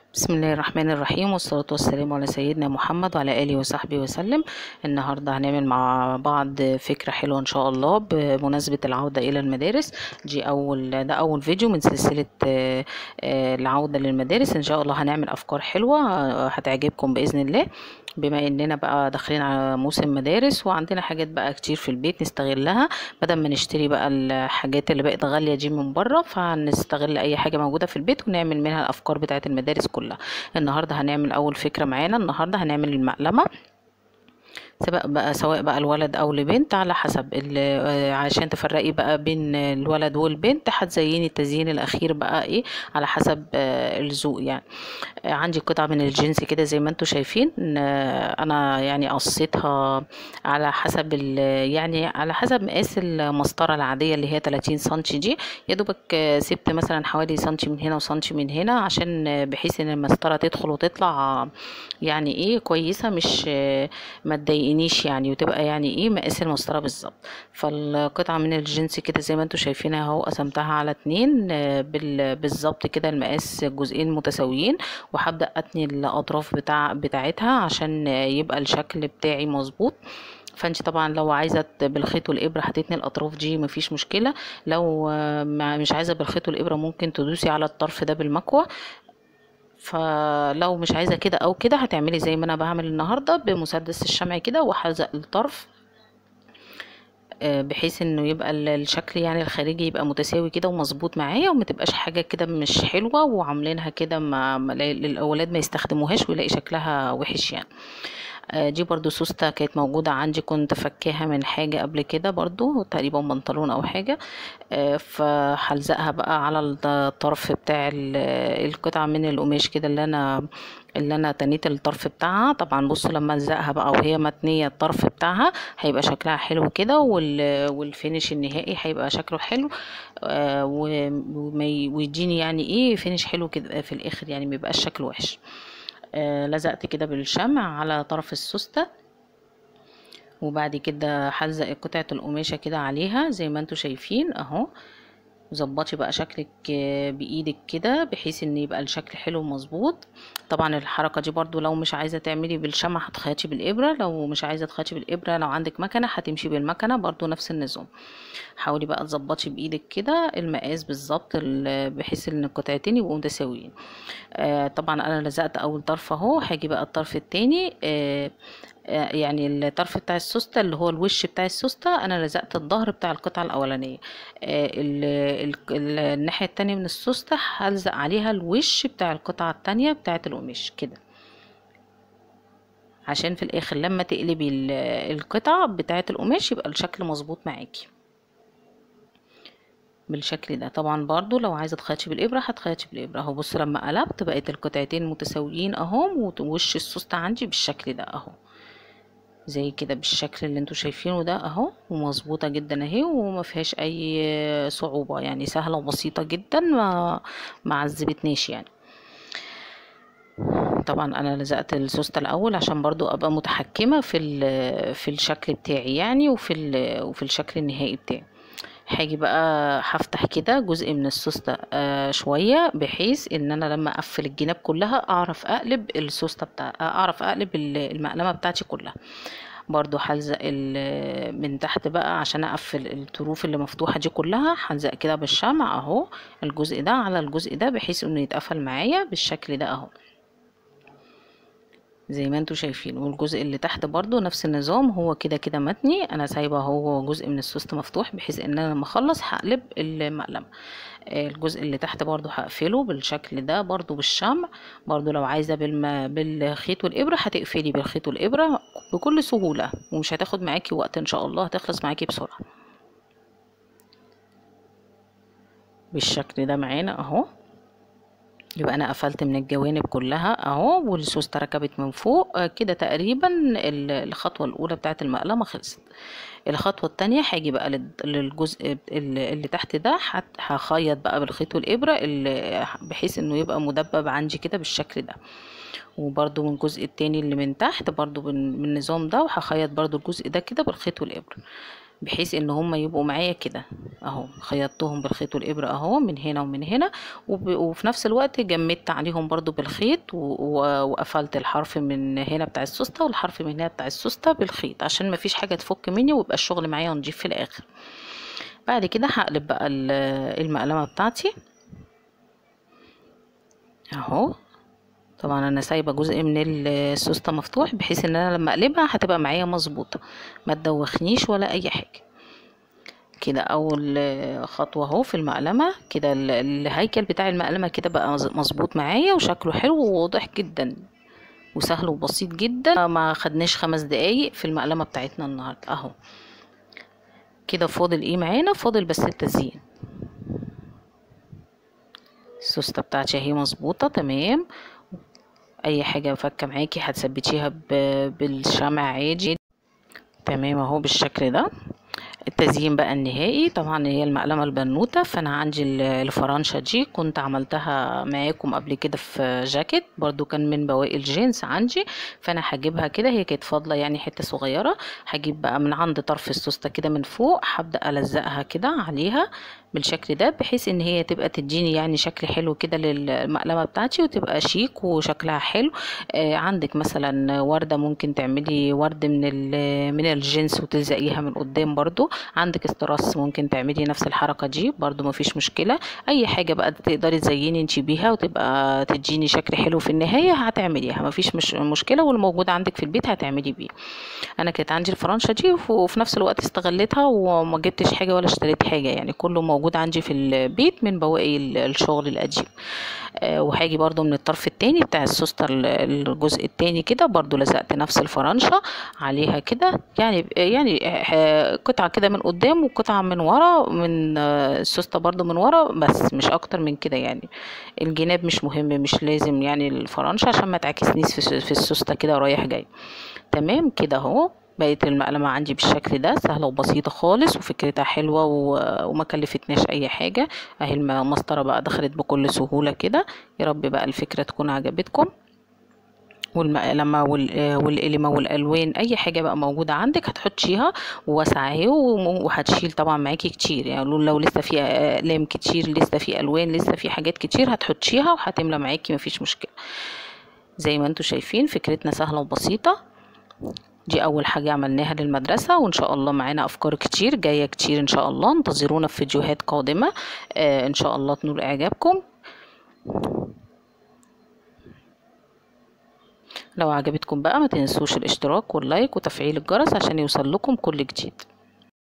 بسم الله الرحمن الرحيم والصلاة والسلام على سيدنا محمد وعلى آله وصحبه وسلم النهاردة هنعمل مع بعض فكرة حلوة إن شاء الله بمناسبة العودة إلى المدارس دي أول ده أول فيديو من سلسلة آه، آه، العودة للمدارس إن شاء الله هنعمل أفكار حلوة آه، هتعجبكم بإذن الله بما إننا بقى داخلين على موسم مدارس وعندنا حاجات بقى كتير في البيت نستغلها بدل ما نشتري بقى الحاجات اللي بقت غالية دي من بره فهنستغل أي حاجة موجودة في البيت ونعمل منها الأفكار بتاعة المدارس كلها النهارده هنعمل اول فكره معانا النهارده هنعمل المقلمه سواء بقى سواء بقى الولد او البنت على حسب ال- آه، عشان تفرقي بقى بين الولد والبنت هتزيني التزيين الاخير بقى ايه على حسب آه، الذوق يعني آه، عندي قطعه من الجنس كده زي ما انتم شايفين آه، انا يعني قصيتها على حسب ال- يعني على حسب مقاس المسطره العاديه اللي هي 30 سنتي دي يا دوبك آه، سبت مثلا حوالي سنتي من هنا وسنتي من هنا عشان آه، بحيث ان المسطره تدخل وتطلع آه، يعني ايه كويسه مش آه، ما تضايقنيش يعني وتبقى يعني ايه مقاس المسطره بالظبط فالقطعه من الجنس كده زي ما انتم شايفينها اهو قسمتها على اتنين آه، بال- بالظبط كده المقاس جزئين متساويين وهبدا اتني الاطراف بتاع بتاعتها عشان آه، يبقى الشكل بتاعي مظبوط فانت طبعا لو عايزه ت- بالخيط والابره هتتني الاطراف دي مفيش مشكله لو آه، ما- مش عايزه بالخيط والابره ممكن تدوسي على الطرف ده بالمكوه فلو مش عايزه كده او كده هتعملي زي ما انا بعمل النهارده بمسدس الشمع كده وهلزق الطرف آه، بحيث انه يبقى ال- الشكل يعني الخارجي يبقى متساوي كده ومظبوط معايا وما تبقاش حاجه كده مش حلوه وعاملينها كده ما ما- الاولاد ما يستخدموهاش ويلاقي شكلها وحش يعني آه، دي برضو سوستة كانت موجودة عندي كنت فكاها من حاجة قبل كده برضو تقريبا بنطلون أو حاجة آه، فهلزقها بقى على الطرف بتاع ال- القطعة من القماش كده اللي أنا اللي أنا تنيت الطرف بتاعها طبعا بصوا لما ألزقها بقى وهي متنية الطرف بتاعها هيبقى شكلها حلو كده وال- والفينش النهائي هيبقى شكله حلو آه، و- وما ي- ويديني يعني ايه فينش حلو كده في الآخر يعني ميبقاش شكله وحش آه، لزقت كده بالشمع على طرف السوستة وبعد كده هلزق قطعة القماشة كده عليها زي ما انتوا شايفين اهو ظبطي بقى شكلك آه، بايدك كده بحيث ان يبقى الشكل حلو ومظبوط طبعا الحركة دي برضو لو مش عايزة تعملي بالشمع هتخيطي بالابرة لو مش عايزة تخيطي بالابرة لو عندك مكنة هتمشي بالمكنة برضو نفس النظام حاولي بقى تظبطي بايدك كده المقاس بالظبط ال- بحيث ان القطعتين يبقوا متساويين آه طبعا انا لزقت اول طرف اهو هاجي بقى الطرف التاني آه آه، يعني الطرف بتاع السوستة اللي هو الوش بتاع السوستة انا لزقت الظهر بتاع القطعة الاولانية آه، ال- ال- ال- الناحية التانية من السوستة هلزق عليها الوش بتاع القطعة التانية بتاعة القماش كده عشان في الاخر لما تقلبي ال- القطعة بتاعة القماش يبقى الشكل مظبوط معاكي بالشكل ده طبعا برضو لو عايزه تخيطي بالابره هتخيطي بالابره اهو بص لما قلبت بقت القطعتين متساويين اهو ووش السوسته عندي بالشكل ده اهو زي كده بالشكل اللي انتوا شايفينه ده اهو ومظبوطه جدا اهي وما فيهاش اي صعوبه يعني سهله وبسيطه جدا ما ما عذبتنيش يعني طبعا انا لزقت السوسته الاول عشان برضو ابقى متحكمه في ال- في الشكل بتاعي يعني وفي ال- وفي الشكل النهائي بتاعي هاجي بقى هفتح كده جزء من السوستة آه شوية بحيث ان انا لما اقفل الجناب كلها اعرف اقلب السوستة بتاع اعرف اقلب ال- المقلمة بتاعتي كلها برضو هلزق ال- من تحت بقى عشان اقفل الطروف اللي مفتوحة دي كلها هلزق كده بالشمع اهو الجزء ده على الجزء ده بحيث انه يتقفل معايا بالشكل ده اهو زي ما انتوا شايفين والجزء اللي تحت برضو نفس النظام هو كده كده متني انا سايبه هو جزء من السوست مفتوح بحيث ان انا لما اخلص هقلب المقلمه آه، الجزء اللي تحت برضو هقفله بالشكل ده برضو بالشمع برضو لو عايزه بالم... بالخيط والابره هتقفلي بالخيط والابره بكل سهوله ومش هتاخد معاكي وقت ان شاء الله هتخلص معاكي بسرعه بالشكل ده معانا اهو يبقى انا قفلت من الجوانب كلها اهو والسوسته ركبت من فوق آه، كده تقريبا ال- الخطوه الاولى بتاعه المقلمه خلصت الخطوه التانية هاجي بقى لل- للجزء اللي اللي تحت ده هت- هخيط بقى بالخيط والابره اللي بحيث انه يبقى مدبب عندي كده بالشكل ده وبرضو من الجزء التاني اللي من تحت برضو بال- بالنظام ده وهخيط برضو الجزء ده كده بالخيط والابره بحيث ان هم يبقوا معايا كده اهو خيطتهم بالخيط والابره اهو من هنا ومن هنا وب... وفي نفس الوقت جمدت عليهم برضو بالخيط و... و... وقفلت الحرف من هنا بتاع السوسته والحرف من هنا بتاع السوسته بالخيط عشان مفيش حاجه تفك مني ويبقى الشغل معايا نضيف في الاخر بعد كده هقلب بقى المقلمه بتاعتي اهو طبعا انا سايبه جزء من السوسته مفتوح بحيث ان انا لما اقلبها هتبقى معايا مظبوطه ما تدوخنيش ولا اي حاجه كده اول خطوه اهو في المقلمه كده الهيكل بتاع المقلمه كده بقى مظبوط معايا وشكله حلو وواضح جدا وسهل وبسيط جدا ما خدناش خمس دقايق في المقلمه بتاعتنا النهارده اهو كده فاضل ايه معانا فاضل بس التزيين السوسته بتاعتي اهي مظبوطه تمام اي حاجه فكه معاكي هتثبتيها بالشمع عادي تمام اهو بالشكل ده التزيين بقى النهائي طبعا هي المقلمه البنوته فانا عندي الفرنشه دي كنت عملتها معاكم قبل كده في جاكيت برضو كان من بواقي الجينز عندي فانا هجيبها كده هي كانت فاضله يعني حته صغيره هجيب بقى من عند طرف السوسته كده من فوق هبدا الزقها كده عليها بالشكل ده بحيث ان هي تبقى تديني يعني شكل حلو كده للمقلمه بتاعتي وتبقى شيك وشكلها حلو آه عندك مثلا ورده ممكن تعملي ورد من من الجنس وتلزقيها من قدام برضو عندك استراس ممكن تعملي نفس الحركه دي برضو مفيش مشكله اي حاجه بقى تقدري تزيني انت بيها وتبقى تديني شكل حلو في النهايه هتعمليها مفيش مش مشكله والموجود عندك في البيت هتعملي بيه انا كانت عندي الفرنشه دي وفي نفس الوقت استغلتها وما جبتش حاجه ولا اشتريت حاجه يعني كله موجود عندي في البيت من بواقي الشغل القديم أه وهاجي برضو من الطرف التاني بتاع السوستة الجزء التاني كده برضو لزقت نفس الفرنشة عليها كده يعني يعني قطعة كده من قدام وقطعة من ورا من السوستة برضو من ورا بس مش اكتر من كده يعني الجناب مش مهم مش لازم يعني الفرنشة عشان ما تعكسنيش في السوستة كده رايح جاي تمام كده اهو بقت المقلمة عندي بالشكل ده سهلة وبسيطة خالص وفكرتها حلوة وما كلفتناش اي حاجة اهي المسطرة بقى دخلت بكل سهولة كده يا رب بقى الفكرة تكون عجبتكم والمقلمة والقلمة والألوان أي حاجة بقى موجودة عندك هتحطيها وواسعة اهي وهتشيل طبعا معاكي كتير يعني لو لسه في أقلام كتير لسه في ألوان لسه في حاجات كتير هتحطيها وهتملى معاكي مفيش مشكلة زي ما انتوا شايفين فكرتنا سهلة وبسيطة دي اول حاجة عملناها للمدرسة وان شاء الله معانا افكار كتير جاية كتير ان شاء الله انتظرونا في فيديوهات قادمة آه ان شاء الله تنول اعجابكم لو عجبتكم بقى ما تنسوش الاشتراك واللايك وتفعيل الجرس عشان يوصل لكم كل جديد